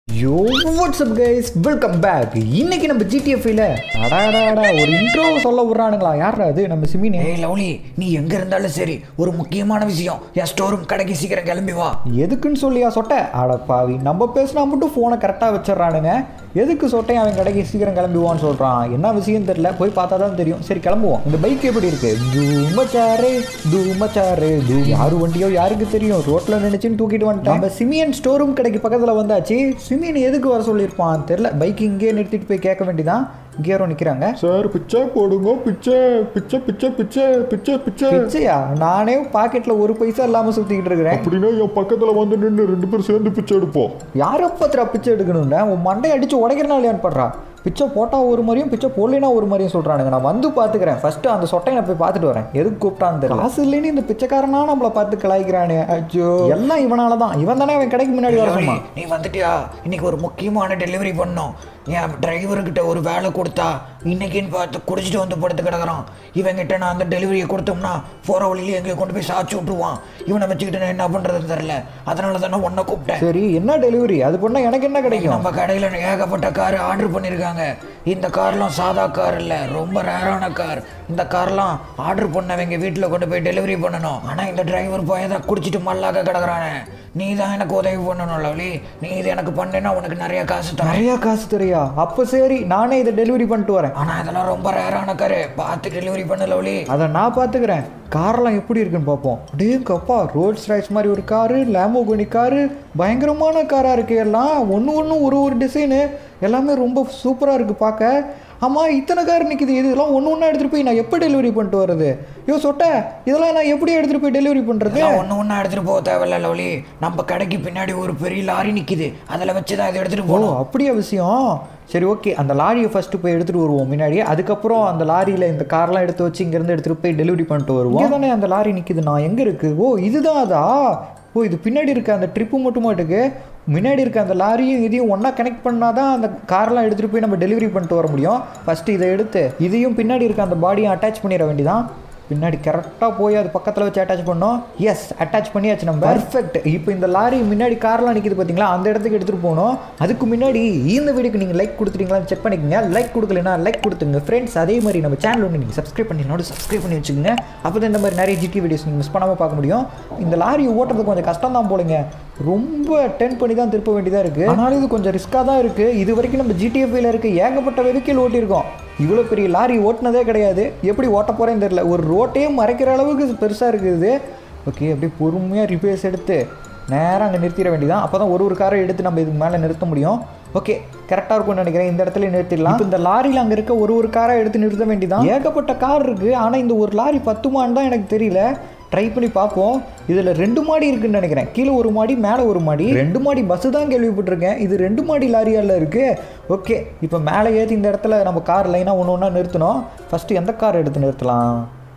யோ what's up guys welcome back இன்னைக்கு நம்ம ஜிடிஎஃப்ல அடாடாடா ஒரு இன்ட்ரோ சொல்ல விட்றானுங்களா யாரா அது நம்ம சிமினே ஏய் லவ்லி நீ எங்க இருந்தாலும் சரி ஒரு முக்கியமான விஷயம் என் ஸ்டோர் ரூம் கடைக்கு சீக்கிரம் கிளம்பி வா எதுக்குன்னு சொல்லியா சொட்ட அட பாவி நம்ம பேசினா மட்டும் ஃபோனை கரெக்டாக வச்சிடறானுங்க எதுக்கு சொட்டை அவன் கடைக்கு சீக்கிரம் கிளம்பிவான்னு சொல்கிறான் என்ன விஷயம் தெரியல போய் பார்த்தா தான் தெரியும் சரி கிளம்புவோம் இந்த பைக் எப்படி இருக்கு தூமச்சாரு தூமச்சாரு தூ யாரு வண்டியோ யாருக்கு தெரியும் ரோட்ல நினைச்சுன்னு தூக்கிட்டு வந்துட்டான் நம்ம சிமியன் ஸ்டோர் ரூம் கடைக்கு பக்கத்தில் வந்தாச்சு சிமியன் எதுக்கு வர சொல்லியிருப்பான் தெரியல பைக் இங்கேயே நிறுத்திட்டு போய் கேட்க வேண்டியதான் இங்கே யாரோ நிற்கிறாங்க சார் பிச்சை போடுங்க பிச்சை பிச்சை பிச்சை பிச்சை பிச்சை பிச்சை பிச்சையா நானே பாக்கெட்டில் ஒரு பைசா இல்லாமல் சுற்றிக்கிட்டு இருக்கிறேன் அப்படின்னா என் பக்கத்துல வந்து நின்று ரெண்டு பேரும் சேர்ந்து பிச்சை எடுப்போம் யாரை பத்திரா பிச்சை எடுக்கணும்னா உன் மண்டையை அடிச்சு உடைக்கிறனா இல்லையான்னு படுறா பிச்சை போட்டால் ஒரு மாதிரியும் பிச்சை போடலைனா ஒரு மாதிரியும் சொல்கிறானுங்க நான் வந்து பார்த்துக்கிறேன் ஃபர்ஸ்ட் அந்த சொட்டையை நான் போய் பார்த்துட்டு வரேன் எதுக்கு கூப்பிட்டான்னு தெரியல காசு இல்லைன்னு இந்த பிச்சைக்காரனா நம்மளை பார்த்து கலாய்க்கிறானே அச்சோ எல்லாம் இவனால தான் இவன் தானே அவன் கடைக்கு முன்னாடி வர லவ்லி, சொன்னான் நீ வந்துட்டியா இன்னைக்கு ஒரு முக்கியமான டெலிவரி பண்ணோம் என் டிரைவர்கிட்ட ஒரு வேலை கொடுத்தா இன்னைக்குன்னு பார்த்து குடிச்சிட்டு வந்து படுத்து கிடக்குறான் இவங்கிட்ட நான் அந்த டெலிவரியை கொடுத்தோம்னா போற வழியில எங்களை கொண்டு போய் சாச்சு விட்டுருவான் இவனை வச்சுக்கிட்டு நான் என்ன பண்றதுன்னு தெரியல அதனால தான் நான் உன்னை கூப்பிட்டேன் சரி என்ன டெலிவரி அது பண்ணால் எனக்கு என்ன கிடைக்கும் நம்ம கடையில் ஏகப்பட்ட கார் ஆர்டர் பண்ணியிருக்காங்க இந்த கார்லாம் சாதா கார் இல்லை ரொம்ப ரேரான கார் இந்த கார்லாம் ஆர்டர் பண்ணவங்க வீட்டில் கொண்டு போய் டெலிவரி பண்ணணும் ஆனால் இந்த டிரைவர் போய் தான் குடிச்சிட்டு மல்லாக்க கிடக்குறானே நீ தான் எனக்கு உதவி பண்ணணும் லவ்லி நீ இது எனக்கு பண்ணேன்னா உனக்கு நிறைய காசு தரேன் நிறையா காசு தெரியா அப்போ சரி நானே இதை டெலிவரி பண்ணிட்டு வரேன் ஆனால் இதெல்லாம் ரொம்ப ரேரான காரு பார்த்து டெலிவரி பண்ண லவ்லி அதை நான் பார்த்துக்கிறேன் கார்லாம் எப்படி இருக்குன்னு பார்ப்போம் அப்படியே கப்பா ரோல்ஸ் ரைஸ் மாதிரி ஒரு காரு லேம்போகோனி காரு பயங்கரமான காராக இருக்கு எல்லாம் ஒன்று ஒன்று ஒரு ஒரு டிசைனு எல்லாமே ரொம்ப சூப்பராக இருக்குது பார்க்க ஆமாம் இத்தனை கார் நிற்கிது இதெல்லாம் ஒன்று ஒன்றா எடுத்துகிட்டு போய் நான் எப்போ டெலிவரி பண்ணிட்டு வர்றது யோ சொட்ட இதெல்லாம் நான் எப்படி எடுத்துகிட்டு போய் டெலிவரி பண்ணுறது ஒன்று ஒன்றா எடுத்துகிட்டு போக தேவையில்ல லவ்லி நம்ம கடைக்கு பின்னாடி ஒரு பெரிய லாரி நிற்கிது அதில் வச்சு தான் இதை எடுத்துகிட்டு ஓ போகணும் அப்படியா விஷயம் சரி ஓகே அந்த லாரியை ஃபஸ்ட்டு போய் எடுத்துகிட்டு வருவோம் முன்னாடி அதுக்கப்புறம் அந்த லாரியில் இந்த கார்லாம் எடுத்து வச்சு இங்கேருந்து எடுத்துகிட்டு போய் டெலிவரி பண்ணிட்டு வருவோம் இங்கே தானே அந்த லாரி நிற்கிது நான் எங்கே இருக்குது ஓ இதுதான் அதா ஓ இது பின்னாடி இருக்க அந்த ட்ரிப்பு மட்டும் மாட்டுக்கு முன்னாடி இருக்க அந்த லாரியும் இதையும் ஒன்றா கனெக்ட் பண்ணால் தான் அந்த கார்லாம் எடுத்துகிட்டு போய் நம்ம டெலிவரி பண்ணிட்டு வர முடியும் ஃபஸ்ட்டு இதை எடுத்து இதையும் பின்னாடி இருக்க அந்த பாடியும் அட்டாச் பண்ணிட வேண்டியதான் பின்னாடி கரெக்டாக போய் அது பக்கத்தில் வச்சு அட்டாச் பண்ணோம் எஸ் அட்டாச் பண்ணியாச்சு நம்ம பர்ஃபெக்ட் இப்போ இந்த லாரி முன்னாடி கார்லாம் நிற்கிது பார்த்தீங்களா அந்த இடத்துக்கு எடுத்துகிட்டு போகணும் அதுக்கு முன்னாடி இந்த வீடியோக்கு நீங்கள் லைக் கொடுத்துட்டீங்களான்னு செக் பண்ணிக்கோங்க லைக் கொடுக்கலனா லைக் கொடுத்துங்க ஃப்ரெண்ட்ஸ் அதே மாதிரி நம்ம சேனல் ஒன்று நீங்கள் சப்ஸ்கிரைப் பண்ணினோட சப்ஸ்கிரைப் பண்ணி வச்சுக்கோங்க அப்போ தான் இந்த மாதிரி நிறைய ஜிடி வீடியோஸ் நீங்கள் மிஸ் பண்ணாமல் பார்க்க முடியும் இந்த லாரி ஓட்டுறது கொஞ்சம் கஷ்டம் தான் போலுங்க ரொம்ப டென் பண்ணி தான் திருப்ப வேண்டியதாக இருக்குது ஆனாலும் இது கொஞ்சம் ரிஸ்க்காக தான் இருக்குது இது வரைக்கும் நம்ம ஜிடிஎஃப்ல இருக்க ஏகப்பட்ட வெஹிக்கிள் ஓட்டியிருக்கோம் இவ்வளோ பெரிய லாரி ஓட்டினதே கிடையாது எப்படி ஓட்ட போகிறேன்னு தெரியல ஒரு ரோட்டையே மறைக்கிற அளவுக்கு பெருசாக இருக்குது ஓகே அப்படியே பொறுமையாக ரிப்பேர்ஸ் எடுத்து நேராக அங்கே நிறுத்திட வேண்டியதான் அப்போ தான் ஒரு ஒரு காரை எடுத்து நம்ம இதுக்கு மேலே நிறுத்த முடியும் ஓகே கரெக்டாக இருக்கும்னு நினைக்கிறேன் இந்த இடத்துல நிறுத்திடலாம் இப்போ இந்த லாரியில் அங்கே இருக்க ஒரு ஒரு காரை எடுத்து நிறுத்த வேண்டியதான் ஏகப்பட்ட கார் இருக்குது ஆனால் இந்த ஒரு லாரி பத்துமான்னு தான் எனக்கு தெரியல ட்ரை பண்ணி பார்ப்போம் இதில் ரெண்டு மாடி இருக்குன்னு நினைக்கிறேன் கீழே ஒரு மாடி மேலே ஒரு மாடி ரெண்டு மாடி பஸ்ஸு தான் கேள்விப்பட்டிருக்கேன் இது ரெண்டு மாடி லாரியால் இருக்குது ஓகே இப்போ மேலே ஏற்றி இந்த இடத்துல நம்ம கார் லைனாக ஒன்று ஒன்றா நிறுத்தணும் ஃபஸ்ட்டு எந்த கார் எடுத்து நிறுத்தலாம்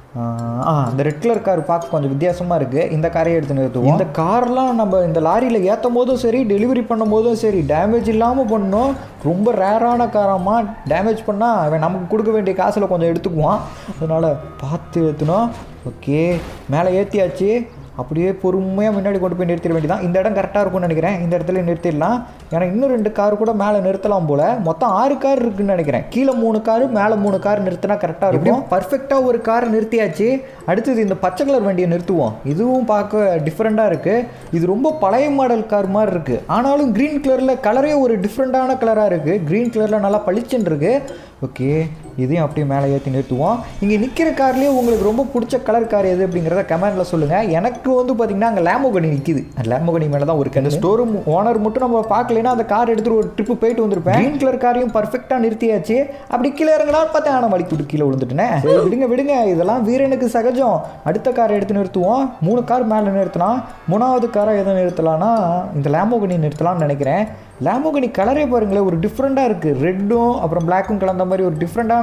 ஆ இந்த ரெட் கலர் கார் பார்க்க கொஞ்சம் வித்தியாசமாக இருக்குது இந்த காரையே எடுத்து நிறுத்துவோம் இந்த கார்லாம் நம்ம இந்த லாரியில் ஏற்றும் போதும் சரி டெலிவரி பண்ணும் போதும் சரி டேமேஜ் இல்லாமல் பண்ணணும் ரொம்ப ரேரான காரமாக டேமேஜ் பண்ணால் அவன் நமக்கு கொடுக்க வேண்டிய காசில் கொஞ்சம் எடுத்துக்குவான் அதனால் பார்த்து ஏற்றணும் ஓகே மேலே ஏற்றியாச்சு அப்படியே பொறுமையாக முன்னாடி கொண்டு போய் நிறுத்திட வேண்டியதான் இந்த இடம் கரெக்டாக இருக்கும்னு நினைக்கிறேன் இந்த இடத்துல நிறுத்திடலாம் ஏன்னா இன்னும் ரெண்டு கார் கூட மேலே நிறுத்தலாம் போல் மொத்தம் ஆறு கார் இருக்குன்னு நினைக்கிறேன் கீழே மூணு கார் மேலே மூணு கார் நிறுத்தினா கரெக்டாக இருக்கும் பர்ஃபெக்டாக ஒரு கார் நிறுத்தியாச்சு அடுத்தது இந்த பச்சை கலர் வண்டியை நிறுத்துவோம் இதுவும் பார்க்க டிஃப்ரெண்ட்டாக இருக்குது இது ரொம்ப பழைய மாடல் கார் மாதிரி இருக்குது ஆனாலும் க்ரீன் கலரில் கலரே ஒரு டிஃப்ரெண்ட்டான கலராக இருக்குது க்ரீன் கலரில் நல்லா பளிச்சுன்னு இருக்குது ஓகே இதையும் அப்படியே மேலே ஏற்றி நிறுத்துவோம் இங்கே நிற்கிற கார்லேயே உங்களுக்கு ரொம்ப பிடிச்ச கலர் கார் எது அப்படிங்கிறத கமெண்ட்டில் சொல்லுங்கள் எனக்கு வந்து பார்த்தீங்கன்னா அங்கே லேம்போகனி நிற்கிது அந்த லேம்போகனி மேலே தான் ஒரு அந்த ஸ்டோர் ரூம் ஓனர் மட்டும் நம்ம பார்க்கலைன்னா அந்த கார் எடுத்துகிட்டு ஒரு ட்ரிப்பு போயிட்டு வந்திருப்பேன் க்ரீன் கலர் காரையும் பர்ஃபெக்டாக நிறுத்தியாச்சு அப்படி கீழே இறங்கலாம்னு பார்த்தேன் ஆனால் வலிக்கு விட்டு கீழே விழுந்துட்டேனே சரி, விடுங்க விடுங்க இதெல்லாம் வீரனுக்கு சகஜம் அடுத்த காரை எடுத்து நிறுத்துவோம் மூணு கார் மேலே நிறுத்தலாம் மூணாவது காரை எதை நிறுத்தலாம்னா இந்த லேம்போகனி நிறுத்தலாம்னு நினைக்கிறேன் லேம்போகனி கலரே பாருங்களேன் ஒரு டிஃப்ரெண்ட்டாக இருக்குது ரெட்டும் அப்புறம் பிளாக்கும் கலந்த மாதிரி ஒரு டிஃப்ரெண்ட்டான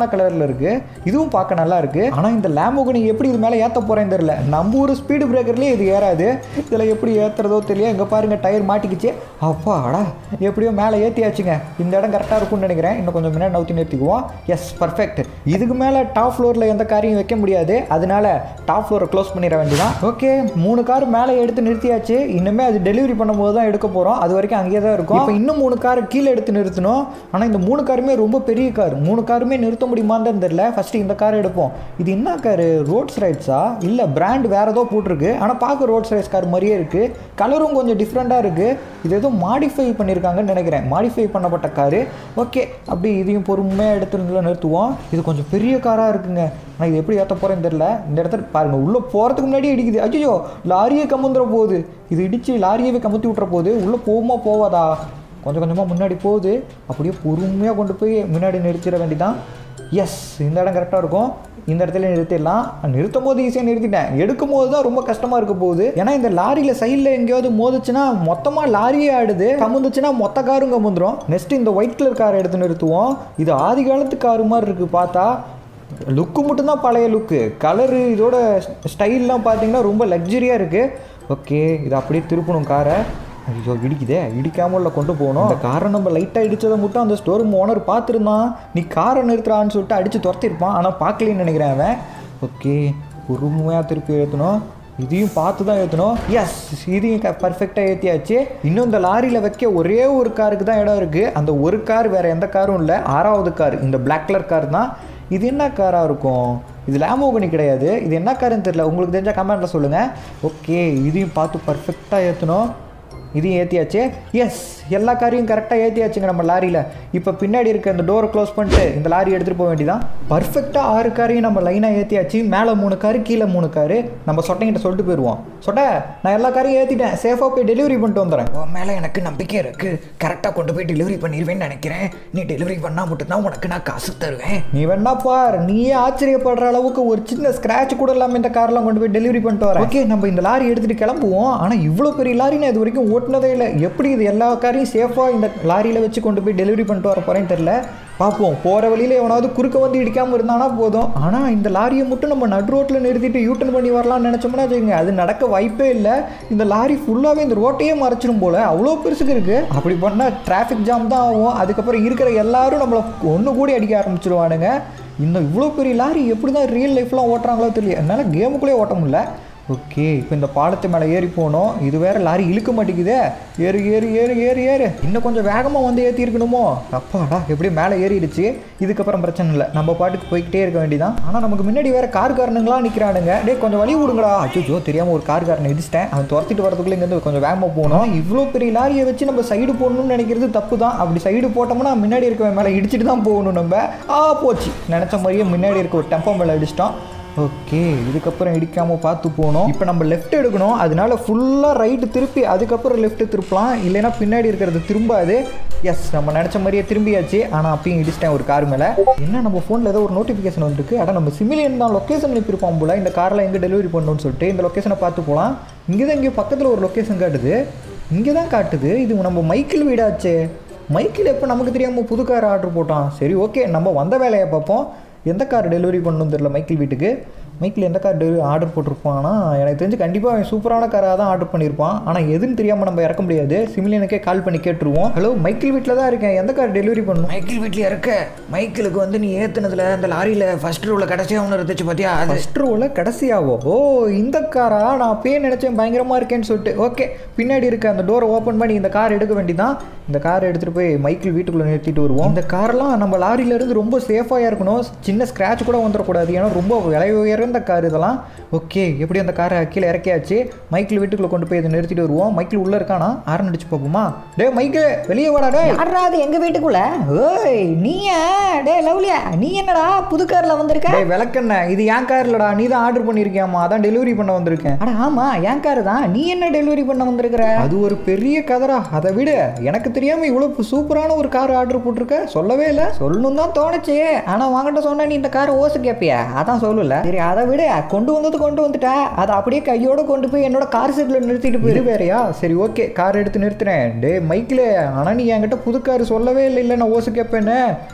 சூப்பரான கலரில் இருக்குது இதுவும் பார்க்க நல்லா இருக்குது ஆனால் இந்த லேம்போகனி எப்படி இது மேலே ஏற்ற போகிறேன்னு தெரியல நம்ம ஊர் ஸ்பீடு பிரேக்கர்லேயே இது ஏறாது இதில் எப்படி ஏற்றுறதோ தெரியல இங்கே பாருங்க டயர் மாட்டிக்கிச்சு அப்பாடா எப்படியோ மேலே ஏற்றியாச்சுங்க இந்த இடம் கரெக்டாக இருக்கும்னு நினைக்கிறேன் இன்னும் கொஞ்சம் முன்னாடி நவுத்தி நிறுத்திக்குவோம் எஸ் பர்ஃபெக்ட் இதுக்கு மேலே டாப் ஃப்ளோரில் எந்த காரையும் வைக்க முடியாது அதனால டாப் ஃப்ளோரை க்ளோஸ் பண்ணிட வேண்டியதான் ஓகே மூணு கார் மேலே எடுத்து நிறுத்தியாச்சு இன்னுமே அது டெலிவரி பண்ணும்போது தான் எடுக்க போகிறோம் அது வரைக்கும் அங்கேயே தான் இருக்கும் இப்போ இன்னும் மூணு கார் கீழே எடுத்து நிறுத்தணும் ஆனால் இந்த மூணு காருமே ரொம்ப பெரிய கார் மூணு காருமே நிறுத்த முடியுமான்னு தான் தெரியல ஃபஸ்ட்டு இந்த கார் எடுப்போம் இது என்ன கார் ரோட்ஸ் ரைட்ஸா இல்லை பிராண்ட் வேறு ஏதோ போட்டிருக்கு ஆனால் பார்க்க ரோட்ஸ் ரைட்ஸ் கார் மாதிரியே இருக்குது கலரும் கொஞ்சம் டிஃப்ரெண்ட்டாக இருக்குது இது ஏதோ மாடிஃபை பண்ணியிருக்காங்கன்னு நினைக்கிறேன் மாடிஃபை பண்ணப்பட்ட காரு ஓகே அப்படி இதையும் பொறுமையாக எடுத்து நிறுத்துவோம் இது கொஞ்சம் பெரிய காராக இருக்குங்க ஆனால் இது எப்படி ஏற்ற போகிறேன்னு தெரியல இந்த இடத்துல பாருங்கள் உள்ளே போகிறதுக்கு முன்னாடி இடிக்குது அய்யோ லாரியே கமுந்துற போகுது இது இடித்து லாரியவே கமுத்தி விட்டுற போகுது உள்ளே போகுமா போவாதா கொஞ்சம் கொஞ்சமாக முன்னாடி போகுது அப்படியே பொறுமையாக கொண்டு போய் முன்னாடி நிறுத்திட வேண்டியதான் எஸ் இந்த இடம் கரெக்டாக இருக்கும் இந்த இடத்துல நிறுத்திடலாம் நிறுத்தும் போது ஈஸியாக நிறுத்திட்டேன் எடுக்கும் போது தான் ரொம்ப கஷ்டமாக இருக்க போகுது ஏன்னா இந்த லாரியில் சைடில் எங்கேயாவது மோதுச்சுன்னா மொத்தமாக லாரியே ஆடுது கமுந்துச்சுன்னா மொத்த காரும் கமுந்துரும் நெக்ஸ்ட் இந்த ஒயிட் கலர் காரை எடுத்து நிறுத்துவோம் இது ஆதி காலத்து காரு மாதிரி இருக்குது பார்த்தா லுக்கு மட்டும்தான் பழைய லுக்கு கலரு இதோட ஸ்டைல்லாம் பார்த்தீங்கன்னா ரொம்ப லக்ஸரியாக இருக்குது ஓகே இது அப்படியே திருப்பணும் காரை ஐயோ இடிக்குதே இடிக்காம உள்ள கொண்டு போகணும் அந்த காரை நம்ம லைட்டாக இடிச்சதை மட்டும் அந்த ஸ்டோர் ரூம் ஓனர் பார்த்துருந்தான் நீ காரை நிறுத்துறான்னு சொல்லிட்டு அடித்து துரத்திருப்பான் ஆனால் பார்க்கலன்னு நினைக்கிறேன் அவன் ஓகே பொறுமையாக திருப்பி ஏற்றணும் இதையும் பார்த்து தான் ஏற்றணும் எஸ் இதையும் பர்ஃபெக்டாக ஏற்றியாச்சு இன்னும் இந்த லாரியில் வைக்க ஒரே ஒரு காருக்கு தான் இடம் இருக்குது அந்த ஒரு கார் வேறு எந்த காரும் இல்லை ஆறாவது கார் இந்த பிளாக் கலர் கார் தான் இது என்ன காராக இருக்கும் இது லேமோகனி கிடையாது இது என்ன காருன்னு தெரியல உங்களுக்கு தெரிஞ்ச கமெண்ட்டில் சொல்லுங்கள் ஓகே இதையும் பார்த்து பர்ஃபெக்டாக ஏற்றணும் இதையும் ஏற்றியாச்சு எஸ் எல்லா காரையும் கரெக்டாக ஏற்றியாச்சுங்க நம்ம லாரியில் இப்போ பின்னாடி இருக்க இந்த டோரை க்ளோஸ் பண்ணிட்டு இந்த லாரி எடுத்துகிட்டு போக வேண்டியதான் பர்ஃபெக்டாக ஆறு காரையும் நம்ம லைனாக ஏற்றியாச்சு மேலே மூணு காரு கீழே மூணு காரு நம்ம சொட்டைங்கிட்ட சொல்லிட்டு போயிடுவோம் சொட்ட நான் எல்லா காரையும் ஏற்றிட்டேன் சேஃபாக போய் டெலிவரி பண்ணிட்டு வந்துடுறேன் உன் மேலே எனக்கு நம்பிக்கை இருக்கு கரெக்டாக கொண்டு போய் டெலிவரி பண்ணிடுவேன்னு நினைக்கிறேன் நீ டெலிவரி பண்ணால் மட்டும்தான் உனக்கு நான் காசு தருவேன் நீ வேணா பார் நீயே ஆச்சரியப்படுற அளவுக்கு ஒரு சின்ன ஸ்க்ராட்ச் கூட இல்லாமல் இந்த கார்லாம் கொண்டு போய் டெலிவரி பண்ணிட்டு வரேன் ஓகே நம்ம இந்த லாரி எடுத்துகிட்டு கிளம்புவோம் ஆனால் இவ்வளோ பெரிய லாரி நான் இது வரைக்கும் ஓட்டினதே இல்லை எப்படி இது எல்லா காரையும் சேஃபாக இந்த லாரியில் வச்சு கொண்டு போய் டெலிவரி பண்ணிட்டு வர போகிறேன்னு தெரில பார்ப்போம் போகிற வழியில் எவனாவது குறுக்க வந்து இடிக்காமல் இருந்தானா போதும் ஆனால் இந்த லாரியை மட்டும் நம்ம நடு ரோட்டில் நிறுத்திட்டு யூட்டன் பண்ணி வரலாம்னு நினச்சோம்னா வச்சுக்கோங்க அது நடக்க வாய்ப்பே இல்லை இந்த லாரி ஃபுல்லாகவே இந்த ரோட்டையே மறைச்சிடும் போல் அவ்வளோ பெருசுக்கு இருக்குது அப்படி பண்ணால் டிராஃபிக் ஜாம் தான் ஆகும் அதுக்கப்புறம் இருக்கிற எல்லாரும் நம்மளை ஒன்று கூடி அடிக்க ஆரம்பிச்சிருவானுங்க இன்னும் இவ்வளோ பெரிய லாரி எப்படி தான் ரியல் லைஃப்லாம் ஓட்டுறாங்களோ தெரியல என்னால் கேமுக்குள்ளே ஓட்ட முடியல ஓகே இப்போ இந்த பாலத்து மேலே ஏறி போகணும் இது வேற லாரி இழுக்க மாட்டேங்குதே ஏறு ஏறு ஏறு ஏறு ஏறு இன்னும் கொஞ்சம் வேகமாக வந்து ஏற்றி இருக்கணுமோ அப்பாடா எப்படியும் மேலே ஏறிடுச்சு இதுக்கப்புறம் பிரச்சனை இல்லை நம்ம பாட்டுக்கு போய்கிட்டே இருக்க வேண்டியதான் ஆனால் நமக்கு முன்னாடி வேற கார் காரனுங்களாம் நிற்கிறானுங்க டேய் கொஞ்சம் வழி விடுங்கடா அச்சோ தெரியாமல் ஒரு கார் காரனை இடிச்சிட்டேன் அவன் துரத்திட்டு வரதுக்குள்ளே இங்கேருந்து கொஞ்சம் வேகமாக போகணும் இவ்வளோ பெரிய லாரியை வச்சு நம்ம சைடு போடணும்னு நினைக்கிறது தப்பு தான் அப்படி சைடு போட்டோம்னா முன்னாடி இருக்கவன் மேலே இடிச்சிட்டு தான் போகணும் நம்ம ஆ போச்சு நினச்ச மாதிரியே முன்னாடி இருக்க ஒரு டெம்போ மேலே அடிச்சிட்டோம் ஓகே இதுக்கப்புறம் இடிக்காமல் பார்த்து போகணும் இப்போ நம்ம லெஃப்ட் எடுக்கணும் அதனால ஃபுல்லாக ரைட்டு திருப்பி அதுக்கப்புறம் லெஃப்ட் திருப்பலாம் இல்லைன்னா பின்னாடி இருக்கிறது திரும்பாது எஸ் நம்ம நினச்ச மாதிரியே திரும்பியாச்சு ஆனால் அப்பயும் இடிச்சிட்டேன் ஒரு கார் மேலே என்ன நம்ம ஃபோனில் ஏதோ ஒரு நோட்டிஃபிகேஷன் வந்துருக்கு அட நம்ம சிமிலியன் தான் லொக்கேஷன் அனுப்பியிருப்போம் போல இந்த காரில் எங்கே டெலிவரி பண்ணணும்னு சொல்லிட்டு இந்த லொக்கேஷனை பார்த்து போகலாம் இங்கே தான் இங்கே பக்கத்தில் ஒரு லொக்கேஷன் காட்டுது இங்கே தான் காட்டுது இது நம்ம மைக்கிள் வீடாச்சே மைக்கிள் எப்போ நமக்கு தெரியாமல் புது கார் ஆர்டர் போட்டான் சரி ஓகே நம்ம வந்த வேலையை பார்ப்போம் எந்த கார் டெலிவரி பண்ணணும் தெரியல மைக்கிள் வீட்டுக்கு மைக்கிள் எந்த கார் டெலிவரி ஆர்டர் போட்டிருப்பான்னா எனக்கு தெரிஞ்சு கண்டிப்பாக அவன் சூப்பரான காராக தான் ஆர்டர் பண்ணியிருப்பான் ஆனால் எதுன்னு தெரியாமல் நம்ம இறக்க முடியாது சிமிலியனுக்கே கால் பண்ணி கேட்டுருவோம் ஹலோ மைக்கிள் வீட்டில் தான் இருக்கேன் எந்த கார் டெலிவரி பண்ணணும் மைக்கிள் வீட்டில் இருக்க மைக்கிளுக்கு வந்து நீ ஏற்றுனதுல அந்த லாரியில் ஃபர்ஸ்ட் ரோவில் கடைசியாக ஒன்று இருந்துச்சு பார்த்தியா அது ஃபஸ்ட் ரோவில் கடைசியாவோ ஓ இந்த காரா நான் அப்பயே நினச்சேன் பயங்கரமாக இருக்கேன்னு சொல்லிட்டு ஓகே பின்னாடி இருக்க அந்த டோரை ஓப்பன் பண்ணி இந்த கார் எடுக்க வேண்டியதான் இந்த காரை எடுத்துகிட்டு போய் மைக்கிள் வீட்டுக்குள்ளே நிறுத்திட்டு வருவோம் இந்த கார்லாம் நம்ம லாரியிலேருந்து ரொம்ப சேஃபாக இருக்கணும் சின்ன ஸ்க்ராட்ச் கூட வந்துடக்கூடாது ஏன்னா ரொம்ப விலை உயர்ந்த கார் இதெல்லாம் ஓகே எப்படி அந்த காரை கீழே இறக்கியாச்சு மைக்கிள் வீட்டுக்குள்ளே கொண்டு போய் இதை நிறுத்திட்டு வருவோம் மைக்கிள் உள்ளே இருக்கானா ஆரன் அடிச்சு பார்ப்போமா டே மைக்கிள் வெளியே வாடா டே யாரா அது எங்க வீட்டுக்குள்ள ஓய் நீயா டே லவ்லியா நீ என்னடா புது கார்ல வந்திருக்க டேய் விளக்கண்ண இது என் கார் இல்லடா நீ தான் ஆர்டர் பண்ணியிருக்கியாமா அதான் டெலிவரி பண்ண வந்திருக்கேன் அட ஆமா என் கார் தான் நீ என்ன டெலிவரி பண்ண வந்திருக்கிற அது ஒரு பெரிய கதரா அதை விட எனக்கு தெரியாம இவ்வளவு சூப்பரான ஒரு கார் ஆர்டர் போட்டிருக்க சொல்லவே இல்லை சொல்லணும் தான் தோணுச்சு ஆனா வாங்கிட்ட சொன்ன நீ இந்த கார் ஓசு கேப்பியா அதான் சொல்லல சரி அதை விட கொண்டு வந்தது கொண்டு வந்துட்டா அதை அப்படியே கையோட கொண்டு போய் என்னோட கார் செட்ல நிறுத்திட்டு இது போயிரு வேறயா சரி ஓகே கார் எடுத்து நிறுத்துறேன் டே மைக்கில் ஆனால் நீ என்கிட்ட புது கார் சொல்லவே இல்லை இல்லை நான் ஓசு கேட்பேன்னு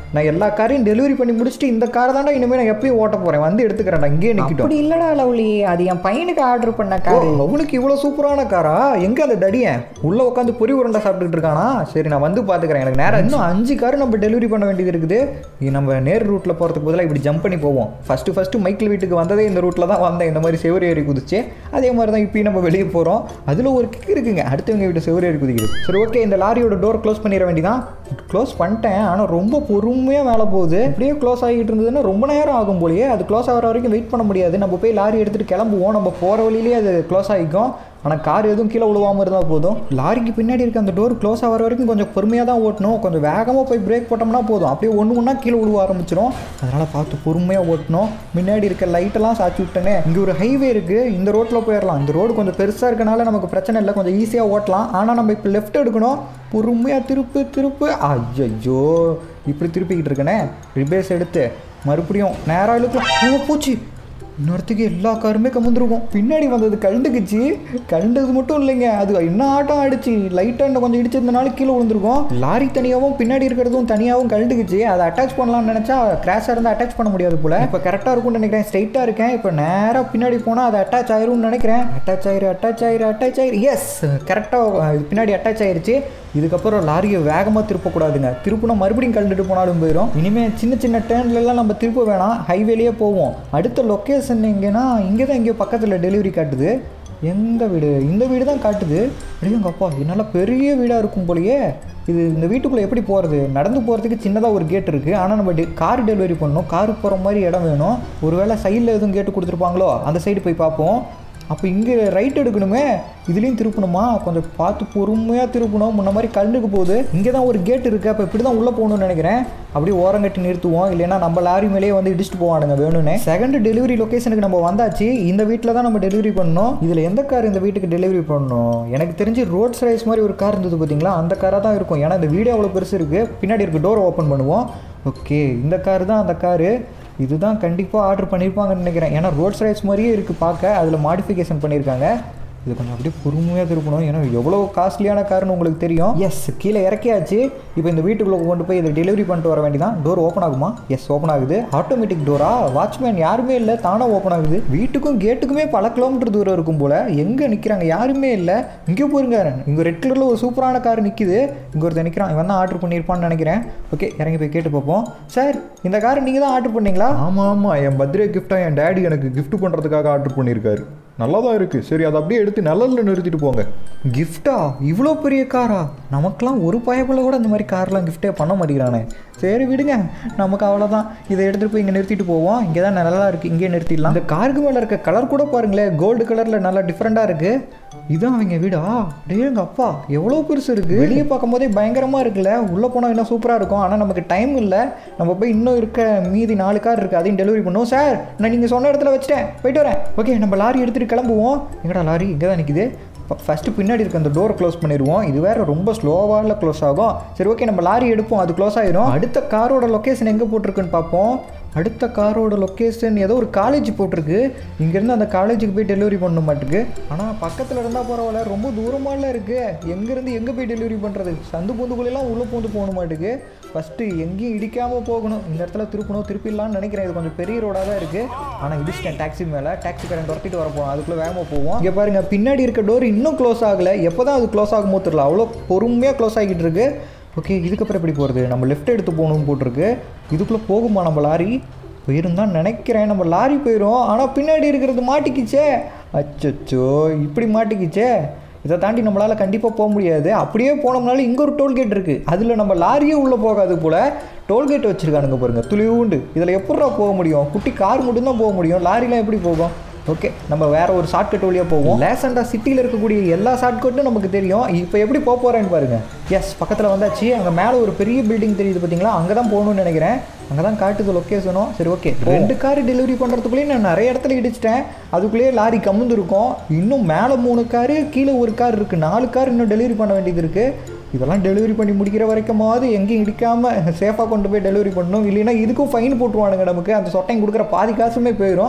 நான் எல்லா காரையும் டெலிவரி பண்ணி முடிச்சுட்டு இந்த காரை தாண்டா இனிமேல் நான் எப்பயும் ஓட்ட போகிறேன் வந்து எடுத்துக்கிறேன்டா இங்கேயே நிற்கிட்டோம் அப்படி இல்லடா லவ்லி அது என் பையனுக்கு ஆர்டர் பண்ண ஓ, காரு அவனுக்கு இவ்வளோ சூப்பரான காரா எங்கே அந்த தடியன் உள்ளே உட்காந்து பொரி உருண்டை சாப்பிட்டுட்டு இருக்கானா சரி நான் வந்து பார்த்துக்கிறேன் எனக்கு நேரம் இன்னும் அஞ்சு கார் நம்ம டெலிவரி பண்ண வேண்டியது இருக்குது இது நம்ம நேர் ரூட்டில் போகிறதுக்கு பதிலாக இப்படி ஜம்ப் பண்ணி போவோம் ஃபஸ்ட்டு ஃபஸ்ட்டு மைக்கிள் வீட்டுக்கு வந்ததே இந்த ரூட்டில் தான் வந்தேன் இந்த மாதிரி செவரு ஏறி குதிச்சு அதே மாதிரி தான் இப்பயும் நம்ம வெளியே போகிறோம் அதில் ஒரு கிக் இருக்குங்க அடுத்தவங்க வீட்டு செவரு ஏறி குதிக்குது சரி ஓகே இந்த லாரியோட டோர் க்ளோஸ் பண்ணிட வேண்டியதான் க்ளோஸ் பண்ணிட்டேன் ஆனால் ரொம்ப பொறுமையாக மேலே போகுது இப்படியே க்ளோஸ் ஆகிட்டு இருந்ததுன்னா ரொம்ப நேரம் ஆகும் போலயே அது க்ளோஸ் ஆகிற வரைக்கும் வெயிட் பண்ண முடியாது நம்ம போய் லாரி எடுத்துகிட்டு கிளம்புவோம் நம்ம போகிற வழியிலேயே அது க்ளோஸ் ஆகிக்கும் ஆனால் கார் எதுவும் கீழே விழுவாமல் இருந்தால் போதும் லாரிக்கு பின்னாடி இருக்க அந்த டோர் க்ளோஸ் ஆகிற வரைக்கும் கொஞ்சம் பொறுமையாக தான் ஓட்டணும் கொஞ்சம் வேகமாக போய் பிரேக் போட்டோம்னா போதும் அப்படியே ஒன்று ஒன்றா கீழே விழுவ ஆரம்பிச்சிடும் அதனால் பார்த்து பொறுமையாக ஓட்டணும் முன்னாடி இருக்க லைட்டெல்லாம் சாச்சி விட்டனே இங்கே ஒரு ஹைவே இருக்குது இந்த ரோட்டில் போயிடலாம் இந்த ரோடு கொஞ்சம் பெருசாக இருக்கனால நமக்கு பிரச்சனை இல்லை கொஞ்சம் ஈஸியாக ஓட்டலாம் ஆனால் நம்ம இப்போ லெஃப்ட் எடுக்கணும் பொறுமையாக திருப்பு திருப்பு ஐயோ இப்படி திருப்பிக்கிட்டு இருக்கனே ரிபேஸ் எடுத்து மறுபடியும் நேராக இழுக்கலாம் ஓ போச்சு இன்னொருத்துக்கு எல்லா காருமே கமுந்துருக்கும் பின்னாடி வந்தது கழுண்டுக்குச்சு கழுண்டது மட்டும் இல்லைங்க அது என்ன ஆட்டம் ஆயிடுச்சு லைட்டாக இன்னும் கொஞ்சம் இடிச்சிருந்தனால கீழே விழுந்திருக்கும் லாரி தனியாகவும் பின்னாடி இருக்கிறதும் தனியாகவும் கழுண்டுக்குச்சு அதை அட்டாச் பண்ணலாம்னு நினச்சா கிராஷாக இருந்தால் அட்டாச் பண்ண முடியாது போல இப்போ கரெக்டாக இருக்கும்னு நினைக்கிறேன் ஸ்ட்ரைட்டாக இருக்கேன் இப்போ நேராக பின்னாடி போனால் அது அட்டாச் ஆயிரும்னு நினைக்கிறேன் அட்டாச் ஆயிரு அட்டாச் ஆயிரு அட்டாச் ஆயிரு எஸ் கரெக்டாக பின்னாடி அட்டாச் ஆயிருச்சு இதுக்கப்புறம் லாரியை வேகமாக திருப்பக்கூடாதுங்க திருப்பினா மறுபடியும் கழுந்துட்டு போனாலும் போயிடும் இனிமேல் சின்ன சின்ன டேர்ன்லலாம் நம்ம திருப்ப வேணாம் ஹைவேலேயே போவோம் அடுத்த லொக்கேஷன் எங்கேனா இங்கே தான் எங்கேயோ பக்கத்தில் டெலிவரி காட்டுது எந்த வீடு இந்த வீடு தான் காட்டுது அப்படியேங்க அப்பா என்னால் பெரிய வீடாக இருக்கும் போலயே இது இந்த வீட்டுக்குள்ளே எப்படி போகிறது நடந்து போகிறதுக்கு சின்னதாக ஒரு கேட் இருக்குது ஆனால் நம்ம கார் டெலிவரி பண்ணணும் கார் போகிற மாதிரி இடம் வேணும் ஒருவேளை சைடில் எதுவும் கேட்டு கொடுத்துருப்பாங்களோ அந்த சைடு போய் பார்ப்போம் அப்போ இங்கே ரைட் எடுக்கணுமே இதுலேயும் திருப்பணுமா கொஞ்சம் பார்த்து பொறுமையாக திருப்பணும் முன்ன மாதிரி கல்லுக்கு போகுது இங்கே தான் ஒரு கேட் இருக்குது அப்போ இப்படி தான் உள்ளே போகணும்னு நினைக்கிறேன் அப்படியே ஓரங்கட்டி நிறுத்துவோம் இல்லைன்னா நம்ம லாரி மேலேயே வந்து இடிச்சிட்டு போவானுங்க வேணும்னே செகண்ட் டெலிவரி லொக்கேஷனுக்கு நம்ம வந்தாச்சு இந்த வீட்டில் தான் நம்ம டெலிவரி பண்ணணும் இதில் எந்த கார் இந்த வீட்டுக்கு டெலிவரி பண்ணணும் எனக்கு தெரிஞ்சு ரோட்ஸ் ரைஸ் மாதிரி ஒரு கார் இருந்தது பார்த்தீங்களா அந்த காராக தான் இருக்கும் ஏன்னா இந்த வீடியோ அவ்வளோ பெருசு இருக்குது பின்னாடி இருக்க டோரை ஓப்பன் பண்ணுவோம் ஓகே இந்த கார் தான் அந்த காரு இதுதான் கண்டிப்பாக ஆர்டர் பண்ணியிருப்பாங்கன்னு நினைக்கிறேன் ஏன்னா ரோட்ஸ் ரைஸ் மாதிரியே இருக்குது பார்க்க அதில் மாடிஃபிகேஷன் பண்ணியிருக்காங்க இது கொஞ்சம் அப்படியே பொறுமையாக திருப்பணும் ஏன்னா எவ்வளோ காஸ்ட்லியான கார்னு உங்களுக்கு தெரியும் எஸ் கீழே இறக்கியாச்சு இப்போ இந்த வீட்டுக்குள்ளே கொண்டு போய் இதை டெலிவரி பண்ணிட்டு வர வேண்டியதான் டோர் ஓப்பன் ஆகுமா எஸ் ஓப்பன் ஆகுது ஆட்டோமேட்டிக் டோரா வாட்ச்மேன் யாருமே இல்லை தானாக ஓப்பன் ஆகுது வீட்டுக்கும் கேட்டுக்குமே பல கிலோமீட்டர் தூரம் இருக்கும் போல் எங்கே நிற்கிறாங்க யாருமே இல்லை இங்கே போயிருங்க இங்கே ரெட் கலரில் ஒரு சூப்பரான கார் நிற்கிது இங்கே ஒருத்தர் நிற்கிறான் இவன் தான் ஆர்டர் பண்ணியிருப்பான்னு நினைக்கிறேன் ஓகே இறங்கி போய் கேட்டு பார்ப்போம் சார் இந்த கார் நீங்கள் தான் ஆர்டர் பண்ணீங்களா ஆமாம் ஆமாம் என் பர்த்டே கிஃப்டாக என் டேடி எனக்கு gift பண்ணுறதுக்காக ஆர்டர் பண்ணியிருக்காரு நல்லா தான் இருக்குது சரி அதை அப்படியே எடுத்து நிழல்ல நிறுத்திட்டு போங்க கிஃப்டா இவ்வளோ பெரிய காரா நமக்கெல்லாம் ஒரு பயப்புல கூட இந்த மாதிரி கார்லாம் கிஃப்டே பண்ண மாட்டேங்கிறானே சரி விடுங்க நமக்கு அவ்வளோதான் இதை எடுத்துகிட்டு போய் இங்கே நிறுத்திட்டு போவோம் இங்கே தான் நல்லா இருக்குது இங்கே நிறுத்திடலாம் இந்த காருக்கு மேலே இருக்க கலர் கூட பாருங்களேன் கோல்டு கலரில் நல்லா டிஃப்ரெண்ட்டாக இருக்குது இதான் அவங்க வீடா டேய் எங்க அப்பா எவ்வளோ பெருசு இருக்குது வெளியே பார்க்கும்போதே பயங்கரமாக இருக்குல்ல உள்ளே போனால் இன்னும் சூப்பராக இருக்கும் ஆனால் நமக்கு டைம் இல்லை நம்ம போய் இன்னும் இருக்க மீதி நாலு கார் இருக்குது அதையும் டெலிவரி பண்ணுவோம் சார் நான் நீங்கள் சொன்ன இடத்துல வச்சுட்டேன் போயிட்டு வரேன் ஓகே நம்ம லாரி எடுத்துகிட்டு கிளம்புவோம் எங்கடா லாரி இங்கே தான் நிற்குது ஃபஸ்ட்டு பின்னாடி இருக்க அந்த டோரை க்ளோஸ் பண்ணிடுவோம் இது வேற ரொம்ப ஸ்லோவாக க்ளோஸ் ஆகும் சரி ஓகே நம்ம லாரி எடுப்போம் அது க்ளோஸ் ஆயிரும் அடுத்த காரோட லொக்கேஷன் எங்கே போட்டிருக்குன்னு பார்ப்போம் அடுத்த காரோட லொக்கேஷன் ஏதோ ஒரு காலேஜ் போட்டிருக்கு இங்கேருந்து அந்த காலேஜுக்கு போய் டெலிவரி பண்ண மாட்டுக்கு ஆனால் பக்கத்தில் இருந்தால் பரவாயில்ல ரொம்ப தூரமால இருக்குது எங்கேருந்து எங்கே போய் டெலிவரி பண்ணுறது சந்து பூந்துக்குள்ளெல்லாம் உள்ளே பூந்து போகணும் மாட்டுக்கு ஃபஸ்ட்டு எங்கேயும் இடிக்காமல் போகணும் இந்த இடத்துல திருப்பணும் திருப்பிடலாம்னு நினைக்கிறேன் இது கொஞ்சம் பெரிய ரோடாக தான் இருக்குது ஆனால் இடிச்சிட்டேன் டாக்ஸி மேலே டாக்ஸி கரண்ட் துரத்திட்டு வர போகிறோம் அதுக்குள்ளே வேகமாக போவோம் இங்கே பாருங்க பின்னாடி இருக்க டோர் இன்னும் க்ளோஸ் ஆகலை எப்போ தான் அது க்ளோஸ் ஆகுமோ தெரியல அவ்வளோ பொறுமையாக க்ளோஸ் ஆகிட்டு இருக்கு ஓகே இதுக்கப்புறம் எப்படி போகிறது நம்ம லெஃப்ட் எடுத்து போகணும்னு போட்டிருக்கு இதுக்குள்ளே போகுமா நம்ம லாரி போயிரும் தான் நினைக்கிறேன் நம்ம லாரி போயிடும் ஆனால் பின்னாடி இருக்கிறது மாட்டிக்கிச்சே அச்சச்சோ இப்படி மாட்டிக்கிச்சே இதை தாண்டி நம்மளால் கண்டிப்பாக போக முடியாது அப்படியே போனோம்னாலும் இங்கே ஒரு டோல்கேட் இருக்குது அதில் நம்ம லாரியே உள்ளே போகாது போல் டோல்கேட் வச்சுருக்கானுங்க பாருங்க துளிவுண்டு இதில் எப்படிடா போக முடியும் குட்டி கார் மட்டும்தான் போக முடியும் லாரிலாம் எப்படி போகும் ஓகே நம்ம வேற ஒரு ஷார்ட்கட் வழியாக போவோம் லேசண்டா சிட்டியில் இருக்கக்கூடிய எல்லா ஷார்ட்கட்டும் நமக்கு தெரியும் இப்போ எப்படி போக போகிறேன்னு பாருங்க எஸ் பக்கத்தில் வந்தாச்சு அங்கே மேலே ஒரு பெரிய பில்டிங் தெரியுது பார்த்தீங்களா அங்கே தான் போகணும்னு நினைக்கிறேன் அங்கே தான் காட்டுது லொக்கேஷனும் சரி ஓகே ரெண்டு கார் டெலிவரி பண்ணுறதுக்குள்ளேயே நான் நிறைய இடத்துல இடிச்சிட்டேன் அதுக்குள்ளேயே லாரி கமுந்து இருக்கும் இன்னும் மேலே மூணு காரு கீழே ஒரு கார் இருக்குது நாலு கார் இன்னும் டெலிவரி பண்ண வேண்டியது இருக்குது இதெல்லாம் டெலிவரி பண்ணி முடிக்கிற வரைக்குமாவது எங்கேயும் இடிக்காமல் சேஃபாக கொண்டு போய் டெலிவரி பண்ணணும் இல்லைன்னா இதுக்கும் ஃபைன் போட்டுருவானுங்க நமக்கு அந்த சொட்டையும் கொடுக்குற பாதி காசுமே போயிடும்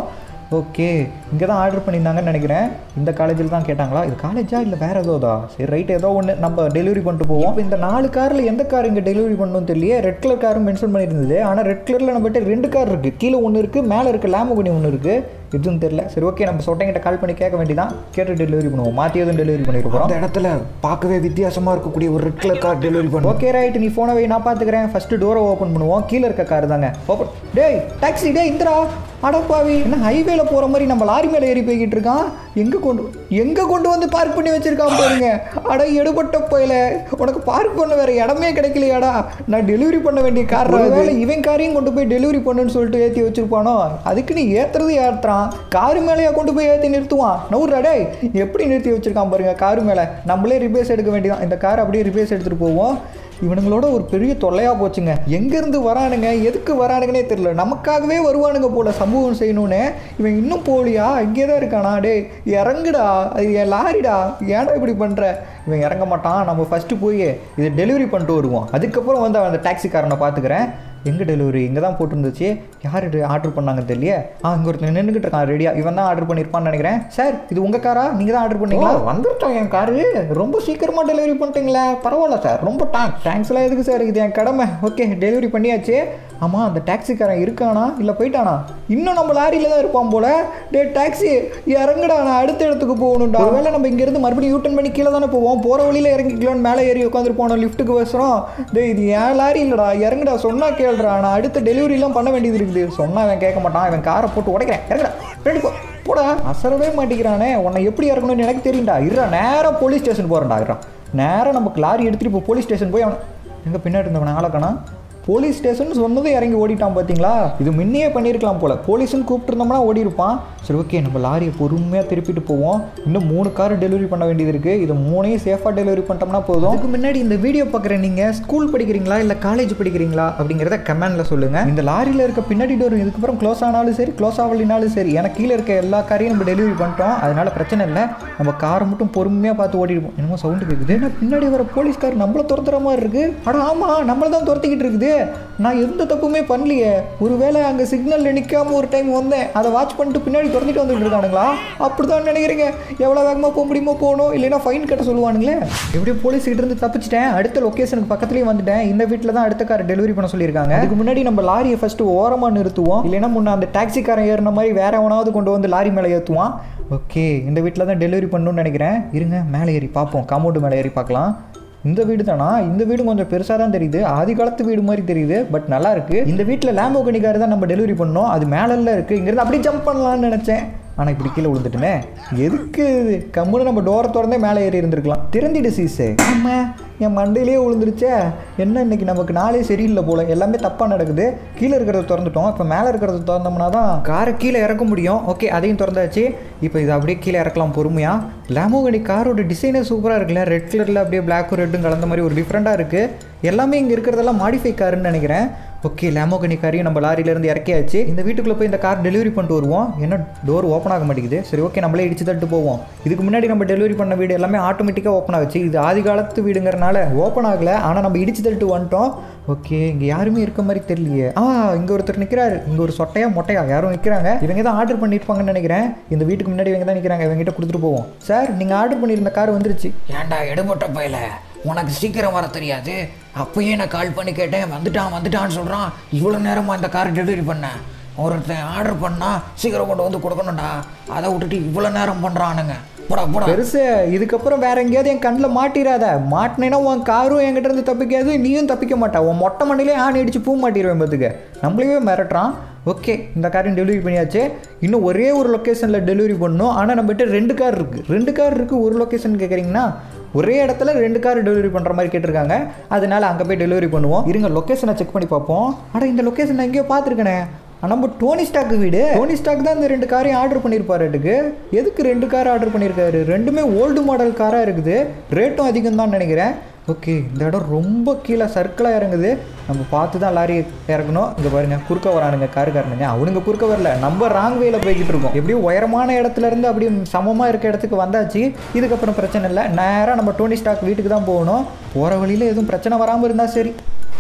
ஓகே இங்கே தான் ஆர்டர் பண்ணியிருந்தாங்கன்னு நினைக்கிறேன் இந்த காலேஜில் தான் கேட்டாங்களா இது காலேஜா இல்லை வேறு ஏதோதா சரி ரைட் ஏதோ ஒன்று நம்ம டெலிவரி பண்ணிட்டு போவோம் இப்போ இந்த நாலு காரில் எந்த கார் இங்கே டெலிவரி பண்ணணும் தெரியல ரெட் கலர் காரும் மென்ஷன் பண்ணியிருந்தது ஆனால் ரெட் கலரில் நம்மகிட்ட ரெண்டு கார் இருக்குது கீழே ஒன்று இருக்குது மேலே இருக்குது லேம்பகுனி ஒன்று இருக்குது எதுவும் தெரியல சரி ஓகே நம்ம சொட்டைங்கிட்ட கால் பண்ணி கேட்க வேண்டியதான் கேட்டு டெலிவரி பண்ணுவோம் மாற்றி எதுவும் டெலிவரி பண்ணிருக்கோம் அந்த இடத்துல பார்க்கவே வித்தியாசமா இருக்கக்கூடிய ஒரு ரெட் கலர் கார் டெலிவரி பண்ணுவோம் ஓகே ரைட் நீ ஃபோனை வை நான் பார்த்துக்கிறேன் ஃபஸ்ட்டு டோரை ஓப்பன் பண்ணுவோம் கீழே இருக்க கார் தாங்க ஓப்பன் டேய் டாக்ஸி டேய் இந்திரா அடப்பாவி என்ன ஹைவேல போகிற மாதிரி நம்ம லாரி மேலே ஏறி போய்கிட்டு இருக்கான் எங்கே கொண்டு எங்கே கொண்டு வந்து பார்க் பண்ணி வச்சிருக்கான் பாருங்க அட எடுபட்ட போயில உனக்கு பார்க் பண்ண வேற இடமே கிடைக்கலையாடா நான் டெலிவரி பண்ண வேண்டிய கார் வேலை இவன் காரையும் கொண்டு போய் டெலிவரி பண்ணுன்னு சொல்லிட்டு ஏற்றி வச்சிருப்பானோ அதுக்கு நீ ஏற்றுறது ஏற்றுறான் காரு மேலேயா கொண்டு போய் ஏற்றி நிறுத்துவான் நவுறா டேய் எப்படி நிறுத்தி வச்சிருக்கான் பாருங்க காரு மேலே நம்மளே ரிப்பேர்ஸ் எடுக்க வேண்டியதான் இந்த கார் அப்படியே ரிப்பேர்ஸ் எடுத்துகிட்டு போவோம் இவனுங்களோட ஒரு பெரிய தொல்லையாக போச்சுங்க எங்கேருந்து வரானுங்க எதுக்கு வரானுங்கன்னே தெரியல நமக்காகவே வருவானுங்க போல சமூகம் செய்யணும்னு இவன் இன்னும் போலியா இங்கே தான் இருக்கானா டேய் இறங்குடா அது என் லாரிடா ஏன்டா இப்படி பண்ணுற இவன் இறங்க மாட்டான் நம்ம ஃபஸ்ட்டு போய் இதை டெலிவரி பண்ணிட்டு வருவோம் அதுக்கப்புறம் வந்து அவன் அந்த டாக்ஸிக்காரனை பார்த்துக்கிறேன் எங்கே டெலிவரி இங்கே தான் போட்டிருந்துச்சு யார் இது ஆர்டர் பண்ணாங்க தெரியல ஆ இங்கே ஒருத்தர் நின்றுக்கிட்டு இருக்கான் ரெடியாக இவன் தான் ஆர்டர் பண்ணியிருப்பான்னு நினைக்கிறேன் சார் இது உங்கள் காரா நீங்கள் தான் ஆர்டர் பண்ணீங்களா வந்துட்டோம் என் காரு ரொம்ப சீக்கிரமாக டெலிவரி பண்ணிட்டீங்களே பரவாயில்ல சார் ரொம்ப தேங்க்ஸ் தேங்க்ஸ்லாம் எதுக்கு சார் இது என் கடமை ஓகே டெலிவரி பண்ணியாச்சு ஆமாம் அந்த டாக்ஸிக்காரன் இருக்கானா இல்லை போயிட்டானா இன்னும் நம்ம லாரியில் தான் இருப்பான் போல டே டாக்ஸி இறங்குடா நான் அடுத்த இடத்துக்கு போகணும்டா ஒருவேளை நம்ம இங்கேருந்து மறுபடியும் யூட்டன் பண்ணி கீழே தானே போவோம் போகிற வழியில் இறங்கிக்கலாம்னு மேலே ஏறி உட்காந்துட்டு போனோம் லிஃப்ட்டுக்கு வசரம் டே இது என் லாரி இல்லைடா இறங்குடா சொன்னா கேளுடா நான் அடுத்த டெலிவரிலாம் பண்ண வேண்டியது இருக்குது சொன்னா அவன் கேட்க மாட்டான் அவன் காரை போட்டு உடைக்கிறேன் இறங்குடா ரெடி போ போடா அசரவே மாட்டேங்கிறானே உன்னை எப்படி இறக்கணும்னு எனக்கு தெரியும்டா இருடா நேராக போலீஸ் ஸ்டேஷன் போகிறேன்டா இருடா நேராக நமக்கு லாரி எடுத்துகிட்டு இப்போ போலீஸ் ஸ்டேஷன் போய் அவனை எங்கே பின்னாடி இருந்தவன் ஆளக்கணா போலீஸ் ஸ்டேஷன் சொன்னது இறங்கி ஓடிட்டான் பார்த்தீங்களா இது முன்னையே பண்ணியிருக்கலாம் போல போலீஸ்னு கூப்பிட்டுருந்தோம்னா ஓடி இருப்பான் சரி ஓகே நம்ம லாரியை பொறுமையாக திருப்பிட்டு போவோம் இன்னும் மூணு கார் டெலிவரி பண்ண வேண்டியது இருக்குது இது மூணையும் சேஃபாக டெலிவரி பண்ணிட்டோம்னா போதும் அதுக்கு முன்னாடி இந்த வீடியோ பார்க்குற நீங்கள் ஸ்கூல் படிக்கிறீங்களா இல்லை காலேஜ் படிக்கிறீங்களா அப்படிங்கிறத கமெண்டில் சொல்லுங்கள் இந்த லாரியில் இருக்க பின்னாடி டோர் இதுக்கப்புறம் க்ளோஸ் ஆனாலும் சரி க்ளோஸ் ஆகலினாலும் சரி எனக்கு கீழே இருக்க எல்லா காரையும் நம்ம டெலிவரி பண்ணிட்டோம் அதனால பிரச்சனை இல்லை நம்ம காரை மட்டும் பொறுமையாக பார்த்து ஓடிடுவோம் என்னமோ சவுண்டு கேட்குது ஏன்னா பின்னாடி வர போலீஸ்கார் நம்மள துரத்துற மாதிரி இருக்கு அட ஆமாம் நம்மள தான் துரத்திக்கிட்டு இருக்குது நான் எந்த தப்புமே பண்ணலையே ஒருவேளை அங்கே சிக்னலில் நிற்காம ஒரு டைம் வந்தேன் அதை வாட்ச் பண்ணிட்டு பின்னாடி துரத்திட்டு வந்துட்டு இருக்கானுங்களா அப்படி தான் நினைக்கிறீங்க எவ்வளோ வேகமாக போக முடியுமோ போகணும் இல்லைன்னா ஃபைன் கட்ட சொல்லுவானுங்களே எப்படியோ போலீஸ் கிட்ட இருந்து தப்பிச்சிட்டேன் அடுத்த லொக்கேஷனுக்கு பக்கத்துலேயே வந்துட்டேன் இந்த வீட்டில் தான் அடுத்த கார் டெலிவரி பண்ண சொல்லியிருக்காங்க அதுக்கு முன்னாடி நம்ம லாரியை ஃபஸ்ட்டு ஓரமாக நிறுத்துவோம் இல்லைன்னா முன்ன அந்த டாக்ஸிக்காரன் ஏறின மாதிரி வேற எவனாவது கொண்டு வந்து லாரி மேலே ஏற்றுவான் ஓகே இந்த வீட்டில் தான் டெலிவரி பண்ணணும்னு நினைக்கிறேன் இருங்க மேலே ஏறி பார்ப்போம் காம்பவுண்டு மேலே ஏறி பார்க்கலாம் இந்த வீடு தானா இந்த வீடு கொஞ்சம் பெருசாக தான் தெரியுது ஆதி காலத்து வீடு மாதிரி தெரியுது பட் நல்லா இருக்கு இந்த வீட்டில் லேம்போகனி கார் தான் நம்ம டெலிவரி பண்ணோம் அது மேலெல்லாம் இருக்கு இங்கிருந்து அப்படியே ஜம்ப் பண்ணலாம்னு நினச்சேன் ஆனால் இப்படி கீழே விழுந்துட்டுனே எதுக்கு இது கம்முன்னு நம்ம டோரை திறந்தே மேலே ஏறி இருந்திருக்கலாம் திறந்திடு சீசே ஆமா என் மண்டையிலேயே விழுந்துருச்சே என்ன இன்னைக்கு நமக்கு நாளே சரியில்லை போல எல்லாமே தப்பாக நடக்குது கீழே இருக்கிறத திறந்துட்டோம் இப்போ மேலே இருக்கிறத திறந்தோம்னா தான் காரை கீழே இறக்க முடியும் ஓகே அதையும் திறந்தாச்சு இப்போ இது அப்படியே கீழே இறக்கலாம் பொறுமையாக லேமோகனி காரோட டிசைனே சூப்பராக இருக்குல்ல ரெட் கலரில் அப்படியே பிளாக்கும் ரெட்டும் கலந்த மாதிரி ஒரு டிஃப்ரெண்ட்டாக இருக்குது எல்லாமே இங்கே இருக்கிறதெல்லாம் மாடிஃபை காருன்னு நினைக்கிறேன் ஓகே லேமோகனி காரையும் நம்ம லாரியிலேருந்து இறக்கியாச்சு இந்த வீட்டுக்குள்ளே போய் இந்த கார் டெலிவரி பண்ணிட்டு வருவோம் என்ன டோர் ஓப்பன் ஆக மாட்டேங்குது சரி ஓகே நம்மளே இடிச்சு தட்டு போவோம் இதுக்கு முன்னாடி நம்ம டெலிவரி பண்ண வீடு எல்லாமே ஆட்டோமேட்டிக்காக ஓப்பன் ஆச்சு இது ஆதி காலத்து வீடுங்கிறனால ஓப்பன் ஆகலை ஆனால் நம்ம இடிச்சு தட்டு வந்துட்டோம் ஓகே இங்கே யாருமே இருக்க மாதிரி தெரியலையே ஆ இங்கே ஒருத்தர் நிற்கிறாரு இங்கே ஒரு சொட்டையா மொட்டையா யாரும் நிற்கிறாங்க இவங்க தான் ஆர்டர் பண்ணியிருப்பாங்கன்னு நினைக்கிறேன் இந்த வீட்டுக்கு முன்னாடி இவங்க தான் நிற்கிறாங்க இவங்ககிட்ட கொடுத்துட்டு போவோம் சார் நீங்கள் ஆர்டர் பண்ணியிருந்த கார் வந்துருச்சு ஏன்டா எடுபட்ட பையல உனக்கு சீக்கிரம் வர தெரியாது அப்பயே நான் கால் பண்ணி கேட்டேன் வந்துட்டான் வந்துட்டான்னு சொல்கிறான் இவ்வளோ நேரமா இந்த கார் டெலிவரி பண்ணேன் ஒருத்தன் ஆர்டர் பண்ணா சீக்கிரம் கொண்டு வந்து கொடுக்கணும்டா அதை விட்டுட்டு இவ்வளோ நேரம் பண்ணுறானுங்க போடா போடா பெருசு இதுக்கப்புறம் வேற எங்கேயாவது என் கண்ணில் மாட்டிராத மாட்டினேன்னா உன் காரும் என்கிட்ட இருந்து தப்பிக்காது நீயும் தப்பிக்க மாட்டா உன் மொட்டை மண்டிலே ஆணி அடிச்சு பூ மாட்டிடுவேன் பார்த்துக்க நம்மளையே மிரட்டுறான் ஓகே இந்த காரையும் டெலிவரி பண்ணியாச்சு இன்னும் ஒரே ஒரு லொக்கேஷனில் டெலிவரி பண்ணணும் ஆனால் நம்மகிட்ட ரெண்டு கார் இருக்குது ரெண்டு கார் இருக்குது ஒரு லொக்கேஷன் கேட்குறீங்கன்னா ஒரே இடத்துல ரெண்டு கார் டெலிவரி பண்ணுற மாதிரி கேட்டிருக்காங்க அதனால அங்கே போய் டெலிவரி பண்ணுவோம் இருங்க லொக்கேஷனை செக் பண்ணி பார்ப்போம் அட இந்த லொக்கேஷன் நான் எங்கேயோ பார்த்துருக்கேனே நம்ம டோனி ஸ்டாக் வீடு டோனி ஸ்டாக் தான் இந்த ரெண்டு காரையும் ஆர்டர் பண்ணியிருப்பாருட்டுக்கு எதுக்கு ரெண்டு கார் ஆர்டர் பண்ணியிருக்காரு ரெண்டுமே ஓல்டு மாடல் காராக இருக்குது ரேட்டும் அதிகம் தான் நினைக்கிறேன் ஓகே இந்த இடம் ரொம்ப கீழே சர்க்கிளாக இறங்குது நம்ம பார்த்து தான் லாரி இறக்கணும் இங்கே பாருங்க குறுக்க வரானுங்க காருக்காரனுங்க அவனுங்க குறுக்க வரல நம்ம ராங் வேல போய்கிட்டு இருக்கோம் எப்படியும் உயரமான இடத்துல இருந்து அப்படியே சமமாக இருக்க இடத்துக்கு வந்தாச்சு இதுக்கப்புறம் பிரச்சனை இல்லை நேராக நம்ம டோனி ஸ்டாக் வீட்டுக்கு தான் போகணும் போகிற வழியில் எதுவும் பிரச்சனை வராமல் இருந்தால் சரி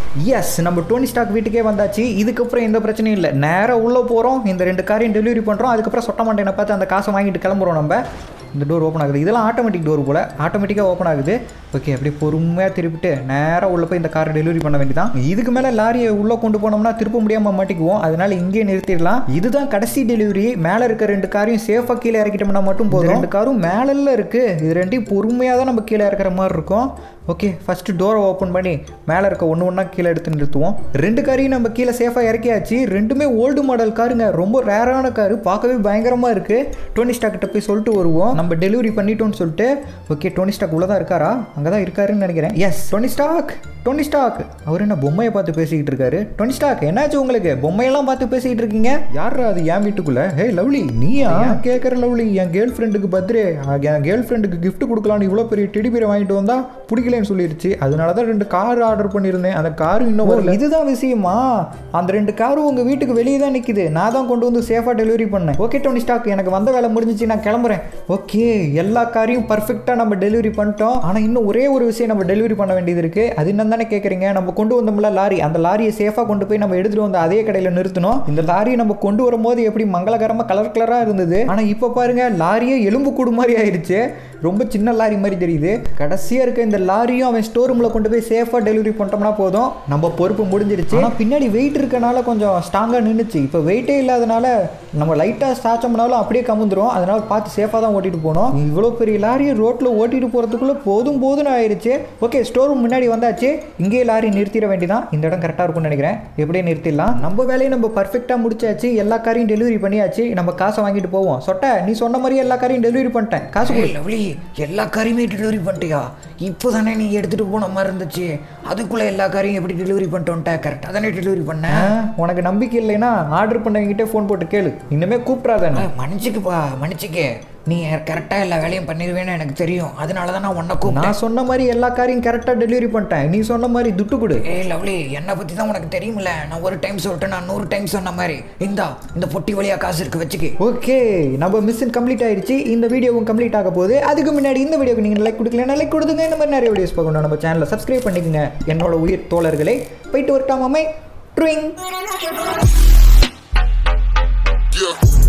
எஸ் நம்ம டோனி ஸ்டாக் வீட்டுக்கே வந்தாச்சு இதுக்கப்புறம் எந்த பிரச்சனையும் இல்லை நேராக உள்ளே போகிறோம் இந்த ரெண்டு காரையும் டெலிவரி பண்ணுறோம் அதுக்கப்புறம் சொட்ட மாட்டேனை பார்த்து அந்த காசை வாங்கிட்டு கிளம்புறோம் நம்ம இந்த டோர் ஓப்பன் ஆகுது இதெல்லாம் ஆட்டோமேட்டிக் டோர் போல் ஆட்டோமேட்டிக்காக ஓப்பன் ஆகுது ஓகே அப்படியே பொறுமையாக திருப்பிட்டு நேராக உள்ளே போய் இந்த காரை டெலிவரி பண்ண வேண்டியதான் இதுக்கு மேலே லாரியை உள்ளே கொண்டு போனோம்னா திருப்ப முடியாமல் மாட்டிக்குவோம் அதனால இங்கேயே நிறுத்திடலாம் இதுதான் கடைசி டெலிவரி மேலே இருக்க ரெண்டு காரையும் சேஃபாக கீழே இறக்கிட்டோம்னா மட்டும் போதும் ரெண்டு காரும் மேலே இருக்குது இது ரெண்டையும் பொறுமையாக தான் நம்ம கீழே இறக்குற மாதிரி இருக்கும் ஓகே ஃபஸ்ட்டு டோரை ஓப்பன் பண்ணி மேலே இருக்க ஒன்று ஒன்றா கீழே எடுத்து நிறுத்துவோம் ரெண்டு காரையும் நம்ம கீழே சேஃபாக இறக்கியாச்சு ரெண்டுமே ஓல்டு மாடல் காருங்க ரொம்ப ரேரான காரு பார்க்கவே பயங்கரமாக இருக்குது டோனி ஸ்டாக் கிட்ட போய் சொல்லிட்டு வருவோம் நம்ம டெலிவரி பண்ணிட்டோம்னு சொல்லிட்டு ஓகே டோனி ஸ்டாக் உள்ள தான் இருக்காரா அங்கே தான் இருக்காருன்னு நினைக்கிறேன் yes Tony Stark Tony Stark அவர் என்ன பொம்மையை பார்த்து பேசிக்கிட்டு இருக்காரு டோனி ஸ்டாக் என்னாச்சு உங்களுக்கு பொம்மையெல்லாம் பார்த்து பேசிக்கிட்டு இருக்கீங்க யாரா அது என் வீட்டுக்குள்ள ஹே லவ்லி நீயா ஏன் கேட்குற லவ்லி என் கேர்ள் ஃப்ரெண்டுக்கு பர்த்டே என் கேர்ள் ஃப்ரெண்டுக்கு gift கொடுக்கலான்னு இவ்வளோ பெரிய டெடி பேரை வாங்கிட்டு வந்தா பிடிக்கலன்னு சொல்லிருச்சு அதனால தான் ரெண்டு கார் ஆர்டர் பண்ணியிருந்தேன் அந்த காரும் இன்னும் ஓ, வரல இதுதான் விஷயமா அந்த ரெண்டு காரும் உங்கள் வீட்டுக்கு வெளியே தான் நிற்குது நான் தான் கொண்டு வந்து சேஃபாக டெலிவரி பண்ணேன் ஓகே டோனி ஸ்டாக் எனக்கு வந்த வேலை முடிஞ்சிச்சு நான் கிளம்புறேன் ஓகே எல்லா காரையும் பர்ஃபெக்டாக நம்ம டெலிவரி பண்ணிட்டோம் ஆனால் இன்னும் ஒரே ஒரு விஷயம் நம்ம டெலிவரி பண்ண வேண்டியது இருக்குது அது என்னன்னு தானே கேட்குறீங்க நம்ம கொண்டு வந்தோம்ல லாரி அந்த லாரியை சேஃபாக கொண்டு போய் நம்ம எடுத்துகிட்டு வந்து அதே கடையில் நிறுத்தணும் இந்த லாரியை நம்ம கொண்டு வரும்போது எப்படி மங்களகரமாக கலர் கலராக இருந்தது ஆனால் இப்போ பாருங்க லாரியே எலும்பு கூடு மாதிரி ஆயிடுச்சு ரொம்ப சின்ன லாரி மாதிரி தெரியுது கடைசியாக இருக்க இந்த லாரியும் அவன் ஸ்டோர் ரூமில் கொண்டு போய் சேஃபாக டெலிவரி பண்ணிட்டோம்னா போதும் நம்ம பொறுப்பு முடிஞ்சிருச்சு ஆனால் பின்னாடி வெயிட் இருக்கனால கொஞ்சம் ஸ்ட்ராங்காக நின்றுச்சு இப்போ வெயிட்டே இல்லாதனால நம்ம லைட்டாக சாச்சோம்னாலும் அப்படியே கமுந்துரும் அதனால பார்த்து சேஃபாக தான் ஓட்டிட்டு போகணும் இவ்வளோ பெரிய லாரியை ரோட்டில் ஓட்டிட்டு போகிறதுக்குள்ளே போதும் போதும்னு ஆயிடுச்சு ஓகே ஸ்டோர் ரூம் முன்னாடி வந்தாச்சு இங்கேயே லாரி நிறுத்திட வேண்டியதான் இந்த இடம் கரெக்டாக இருக்கும்னு நினைக்கிறேன் எப்படியே நிறுத்திடலாம் நம்ம வேலையை நம்ம பர்ஃபெக்டாக முடிச்சாச்சு எல்லா காரையும் டெலிவரி பண்ணியாச்சு நம்ம காசை வாங்கிட்டு போவோம் சொட்ட நீ சொன்ன மாதிரி எல்லா காரையும் டெலிவரி பண்ணிட்டேன் காசு கொடு ஏய் லவ்லி எல்லா காரையுமே டெலிவரி பண்ணிட்டியா இப்போ தானே நீ எடுத்துகிட்டு போன மாதிரி இருந்துச்சு அதுக்குள்ளே எல்லா காரையும் எப்படி டெலிவரி பண்ணிட்டு வந்துட்ட கரெக்டாக தானே டெலிவரி பண்ண ஆ, உனக்கு நம்பிக்கை இல்லைன்னா ஆர்டர் பண்ணவங்கிட்டே ஃபோன் போட்டு கேளு இன்னுமே கூப்பிட்றாத ஆ, மன்னிச்சுக்குப்பா மன்னிச்சுக்க நீ கரெக்டாக எல்லா வேலையும் பண்ணிடுவேன்னு எனக்கு தெரியும் அதனால தான் நான் உன்னை கூப்பிட்டேன் நான் சொன்ன மாதிரி எல்லா காரையும் கரெக்டாக டெலிவரி பண்ணிட்டேன் நீ சொன்ன மாதிரி துட்டு கொடு ஏய் லவ்லி என்னை பற்றி தான் உனக்கு தெரியுமில்ல நான் ஒரு டைம் சொல்லிட்டு நான் நூறு டைம் சொன்ன மாதிரி இந்தா இந்த பொட்டி வழியாக காசு இருக்கு வச்சுக்கி ஓகே நம்ம மிஷன் கம்ப்ளீட் ஆயிடுச்சு இந்த வீடியோவும் கம்ப்ளீட் ஆக போகுது அதுக்கு முன்னாடி இந்த வீடியோக்கு நீங்கள் லைக் கொடுக்கலன்னா லைக் கொடுத்துங்க இந்த மாதிரி நிறைய வீடியோஸ் பார்க்கணும் நம்ம சேனலை சப்ஸ்கிரைப் பண்ணிக்கோங்க என்னோட உயிர் தோழர்களே போயிட்டு வரட்டாமாமே ட்ரிங் Yeah.